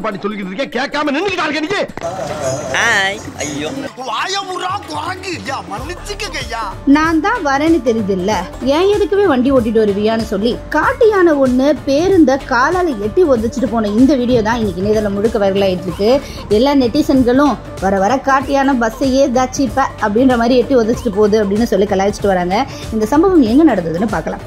நிப்பாட்டி சொல்லிக்கிட்டு இருக்கேன் கேட்காம நின்னுக்கிட்டா இருக்க நீ ஹாய் ஐயோ வாயமுறா குரங்கு ஐயா மன்னிச்சுக்கங்க ஐயா நான் தான் வரேன்னு தெரியுதுல்ல ஏன் எதுக்குமே வண்டி ஓட்டிட்டு வருவியான்னு சொல்லி காட்டு யானை ஒண்ணு பேருந்த காலால எட்டி ஒதிச்சிட்டு போன இந்த வீடியோ தான் இன்னைக்கு இணையதளம் முழுக்க வைரலாயிட்டு இருக்கு எல்லா நெட்டிசன்களும் வர வர காட்டு யானை பஸ்ஸையே தாச்சிப்ப அப்படின்ற மாதிரி எட்டி ஒதிச்சிட்டு போகுது அப்படின்னு சொல்லி கலாய்ச்சிட்டு வராங்க இந்த சம்பவம் எங்க நடந்ததுன்னு பார்க்கலாம்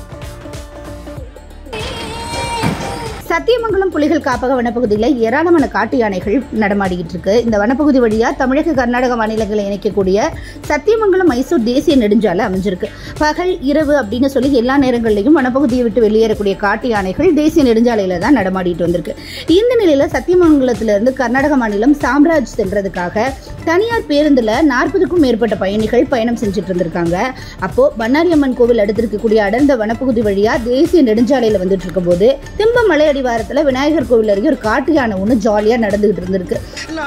சத்தியமங்கலம் புலிகள் காப்பக வனப்பகுதியில் ஏராளமான காட்டு யானைகள் நடமாடிக்கிட்டு இருக்கு இந்த வனப்பகுதி வழியா தமிழக கர்நாடக மாநிலங்களை இணைக்கக்கூடிய சத்தியமங்கலம் மைசூர் தேசிய நெடுஞ்சாலை அமைஞ்சிருக்கு பகல் இரவு அப்படின்னு சொல்லி எல்லா நேரங்களிலையும் வனப்பகுதியை விட்டு வெளியேறக்கூடிய காட்டு யானைகள் தேசிய நெடுஞ்சாலையில தான் நடமாடிட்டு வந்திருக்கு இந்த நிலையில சத்தியமங்கலத்துல இருந்து கர்நாடக மாநிலம் சாம்ராஜ் சென்றதுக்காக தனியார் பேருந்துல நாற்பதுக்கும் மேற்பட்ட பயணிகள் பயணம் செஞ்சுட்டு இருந்திருக்காங்க அப்போ பண்ணாரியம்மன் கோவில் அடுத்து இருக்கக்கூடிய அடர்ந்த வனப்பகுதி வழியா தேசிய நெடுஞ்சாலையில வந்துட்டு இருக்கும்போது திம்பம் மலை அடிவாரத்துல விநாயகர் கோவில் அருகே ஒரு காட்டு யானை ஒன்று ஜாலியா நடந்துகிட்டு இருந்திருக்கு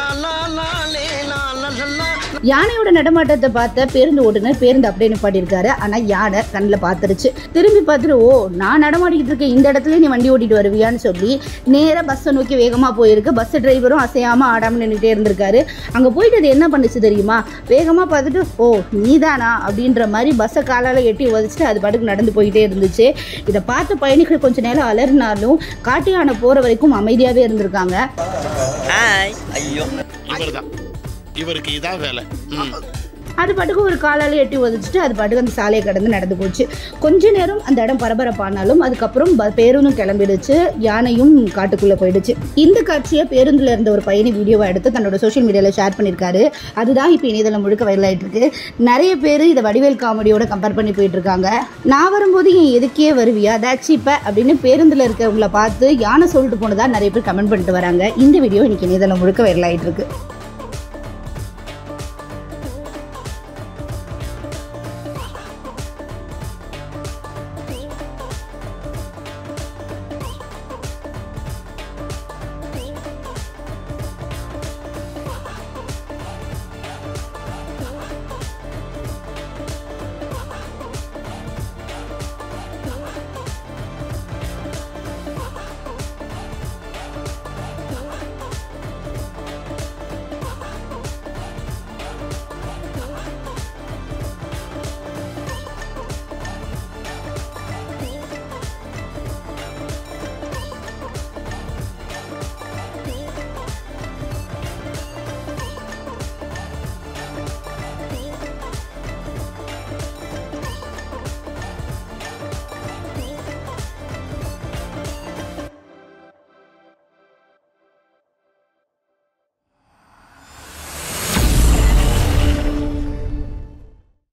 யானையோட நடமாட்டத்தை பார்த்த பேருந்து ஓட்டுநர் பேருந்து அப்படியே நிப்பாட்டியிருக்காரு ஆனா யானை கண்ணில் பார்த்துருச்சு திரும்பி பார்த்துட்டு ஓ நான் நடமாடிக்கிட்டு இருக்கேன் இந்த இடத்துல நீ வண்டி ஓட்டிட்டு வருவியான்னு சொல்லி நேரா பஸ்ஸை நோக்கி வேகமா போயிருக்கு பஸ் டிரைவரும் அசையாம ஆடாம நின்றுட்டே இருந்திருக்காரு அங்க போயிட்டு அது என்ன பண்ணுச்சு தெரியுமா வேகமா பார்த்துட்டு ஓ நீதானா அப்படின்ற மாதிரி பஸ்ஸை காலால எட்டி உதச்சிட்டு அது பாட்டுக்கு நடந்து போயிட்டே இருந்துச்சு இதை பார்த்த பயணிகள் கொஞ்ச நேரம் அலறினாலும் காட்டு யானை போற வரைக்கும் அமைதியாவே இருந்திருக்காங்க ஹாய் ஐயோ இவர்தான் இவருக்கு இதான் வேலை ம். அது பாட்டுக்கு ஒரு காலால எட்டி உதச்சிட்டு அது பாட்டுக்கு அந்த சாலையை கடந்து நடந்து போச்சு கொஞ்ச நேரம் அந்த இடம் பரபரப்பானாலும் அதுக்கப்புறம் ப- பேருந்தும் கிளம்பிடுச்சு யானையும் காட்டுக்குள்ள போயிடுச்சு இந்த காட்சியை பேருந்துல இருந்த ஒரு பையனி வீடியோவை எடுத்து தன்னோட சோஷியல் மீடியால ஷேர் பண்ணியிருக்காரு அதுதான் இப்போ இணையதளம் முழுக்க வைரலாயிட்டு இருக்கு நிறைய பேர் இதை வடிவேல் காமெடியோட கம்பேர் பண்ணி போயிட்டு இருக்காங்க நான் வரும்போது ஏன் எதுக்கே வருவியா தாச்சி இப்ப அப்படின்னு பேருந்துல இருக்கவங்கள பார்த்து யானை சொல்லிட்டு போனதா நிறைய பேர் கமெண்ட் பண்ணிட்டு வராங்க இந்த வீடியோ இன்னைக்கு இணையதளம் முழுக்க வைரலாயிட்டு இருக்கு